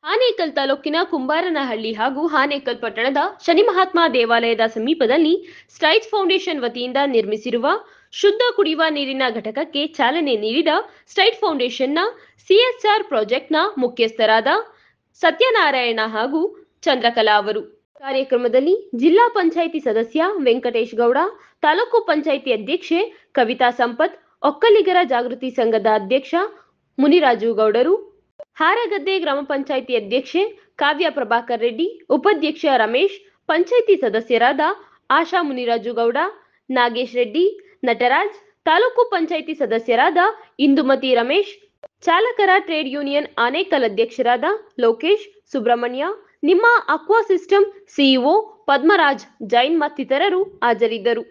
ಆನೇಕಲ್ ತಾಲೂಕಿನ ಕುಂಬಾರನಹಳ್ಳಿ ಹಾಗೂ ಆನೇಕಲ್ ಪಟ್ಟಣದ ಶನಿ ಮಹಾತ್ಮ ದೇವಾಲಯದ ಸಮೀಪದಲ್ಲಿ ಸ್ಟ್ರೈಟ್ಸ್ ಫೌಂಡೇಶನ್ ವತಿಯಿಂದ ನಿರ್ಮಿಸಿರುವ ಶುದ್ಧ ಕುಡಿಯುವ ನೀರಿನ ಘಟಕಕ್ಕೆ ಚಾಲನೆ ನೀಡಿದ ಸ್ಟ್ರೈಟ್ ಫೌಂಡೇಶನ್ನ ಸಿಎಸ್ಆರ್ ಪ್ರಾಜೆಕ್ಟ್ನ ಮುಖ್ಯಸ್ಥರಾದ ಸತ್ಯನಾರಾಯಣ ಹಾಗೂ ಚಂದ್ರಕಲಾ ಅವರು ಕಾರ್ಯಕ್ರಮದಲ್ಲಿ ಜಿಲ್ಲಾ ಪಂಚಾಯಿತಿ ಸದಸ್ಯ ವೆಂಕಟೇಶ್ ಗೌಡ ತಾಲೂಕು ಪಂಚಾಯಿತಿ ಅಧ್ಯಕ್ಷೆ ಕವಿತಾ ಸಂಪತ್ ಒಕ್ಕಲಿಗರ ಜಾಗೃತಿ ಸಂಘದ ಅಧ್ಯಕ್ಷ ಮುನಿರಾಜು ಗೌಡರು ಹಾರಗದ್ದೆ ಗ್ರಾಮ ಪಂಚಾಯಿತಿ ಅಧ್ಯಕ್ಷೆ ಕಾವ್ಯ ಪ್ರಭಾಕರ್ ರೆಡ್ಡಿ ಉಪಾಧ್ಯಕ್ಷ ರಮೇಶ್ ಪಂಚಾಯಿತಿ ಸದಸ್ಯರಾದ ಆಶಾ ಮುನಿರಾಜು ಗೌಡ ನಾಗೇಶ್ ರೆಡ್ಡಿ ನಟರಾಜ್ ತಾಲೂಕು ಪಂಚಾಯಿತಿ ಸದಸ್ಯರಾದ ಇಂದುಮತಿ ರಮೇಶ್ ಚಾಲಕರ ಟ್ರೇಡ್ ಯೂನಿಯನ್ ಆನೇಕಲ್ ಅಧ್ಯಕ್ಷರಾದ ಲೋಕೇಶ್ ಸುಬ್ರಹ್ಮಣ್ಯ ನಿಮ್ಮ aqua system CEO Padmaraj Jain ಮತ್ತಿತರರು ಹಾಜರಿದ್ದರು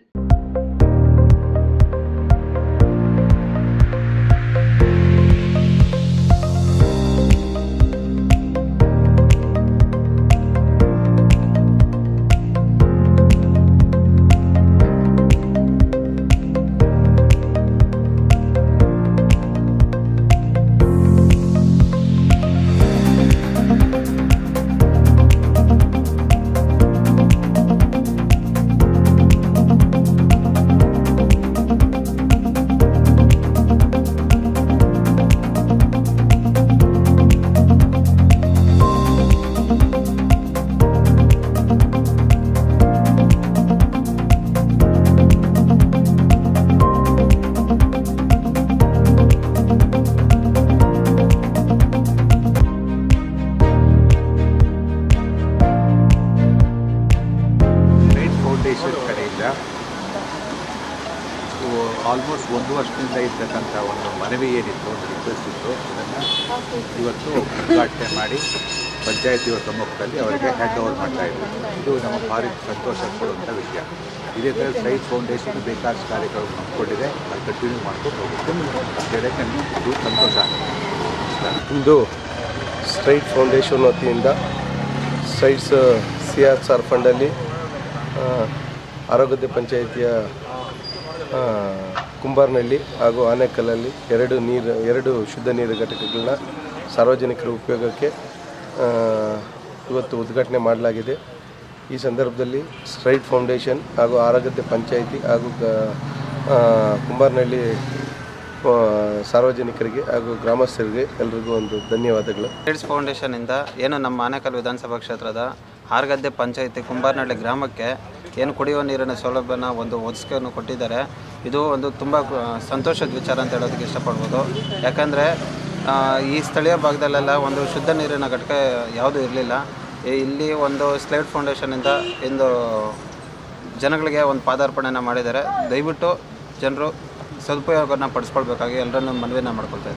ರೈಟ್ ಫೌಂಡೇಶನ್ ಕಡೆಯಿಂದ ಆಲ್ಮೋಸ್ಟ್ ಒಂದು ವರ್ಷದಿಂದ ಇರ್ತಕ್ಕಂಥ ಒಂದು ಮನವಿ ಏನಿತ್ತು ಒಂದು ರಿಕ್ವೆಸ್ಟ್ ಇತ್ತು ಅದನ್ನು ಇವತ್ತು ಉದ್ಘಾಟನೆ ಮಾಡಿ ಪಂಚಾಯತಿ ಸಮ್ಮುಖದಲ್ಲಿ ಅವರಿಗೆ ಹ್ಯಾಂಡ್ ಓವರ್ ಮಾಡ್ತಾ ಇದ್ವಿ ಇದು ನಮ್ಮ ಭಾರಿ ಸಂತೋಷ ಕೊಡುವಂಥ ವಿಷಯ ಇದೇ ಥರ ಸೈಟ್ ಫೌಂಡೇಶನ್ ಬೇಕಾದಷ್ಟು ಕಾರ್ಯಕ್ರಮ ಹಮ್ಮಿಕೊಂಡಿದೆ ಅದು ಕಂಟಿನ್ಯೂ ಮಾಡ್ಕೊಂಡು ಹೋಗುತ್ತೆ ಅಂತ ಹೇಳಕ್ಕೆ ನನಗೆ ಇದು ಸಂತೋಷ ಇಂದು ಸ್ಟ್ರೈಟ್ ಫೌಂಡೇಶನ್ ವತಿಯಿಂದ ಸ್ಟ್ರೈಟ್ಸ್ ಸಿ ಆರ್ ಆರ್ ಫಂಡಲ್ಲಿ ಆ, ಆರೋಗ್ಯ ಪಂಚಾಯಿತಿಯ ಆ, ಕುಂಬಾರ್ನಹಳ್ಳಿ ಹಾಗೂ ಆನೇಕಲ್ಲಲ್ಲಿ ಎರಡು ನೀರು ಎರಡು ಶುದ್ಧ ನೀರು ಘಟಕಗಳನ್ನ ಸಾರ್ವಜನಿಕರ ಉಪಯೋಗಕ್ಕೆ ಆ, ಇವತ್ತು ಉದ್ಘಾಟನೆ ಮಾಡಲಾಗಿದೆ ಈ ಸಂದರ್ಭದಲ್ಲಿ ಸ್ಟ್ರೈಟ್ ಫೌಂಡೇಶನ್ ಹಾಗೂ ಆರೋಗ್ಯ ಪಂಚಾಯಿತಿ ಹಾಗೂ ಗ- ಆ, ಕುಂಬಾರ್ನಹಳ್ಳಿ ಆ, ಸಾರ್ವಜನಿಕರಿಗೆ ಹಾಗೂ ಗ್ರಾಮಸ್ಥರಿಗೆ ಎಲ್ರಿಗೂ ಒಂದು ಧನ್ಯವಾದಗಳು ಏಡ್ಸ್ ಫೌಂಡೇಶನಿಂದ ಏನು ನಮ್ಮ ಆನೇಕಲ್ ವಿಧಾನಸಭಾ ಕ್ಷೇತ್ರದ ಹಾರಗದ್ದೆ ಪಂಚಾಯಿತಿ ಕುಂಬಾರನಹಳ್ಳಿ ಗ್ರಾಮಕ್ಕೆ ಏನು ಕುಡಿಯುವ ನೀರಿನ ಸೌಲಭ್ಯನ ಒಂದು ಒದಗಿಸ್ಕೊಂಡು ಕೊಟ್ಟಿದ್ದಾರೆ ಇದು ಒಂದು ತುಂಬ ಆ, ಸಂತೋಷದ ವಿಚಾರ ಅಂತ ಹೇಳೋದಕ್ಕೆ ಇಷ್ಟಪಡ್ಬೋದು ಯಾಕಂದರೆ ಈ ಸ್ಥಳೀಯ ಭಾಗದಲ್ಲೆಲ್ಲ ಒಂದು ಶುದ್ಧ ನೀರಿನ ಘಟಕ ಯಾವುದೂ ಇರಲಿಲ್ಲ ಇಲ್ಲಿ ಒಂದು ಸ್ಲೇಟ್ ಫೌಂಡೇಶನಿಂದ ಇಂದು ಜನಗಳಿಗೆ ಒಂದು ಪಾದಾರ್ಪಣೆಯನ್ನು ಮಾಡಿದ್ದಾರೆ ದಯವಿಟ್ಟು ಜನರು ಸದುಪಯೋಗನ ಪಡಿಸ್ಕೊಳ್ಬೇಕಾಗಿ ಎಲ್ಲರನ್ನೂ ಮನವಿನ ಮಾಡ್ಕೊಳ್ತಾ ಇದ್ದೀನಿ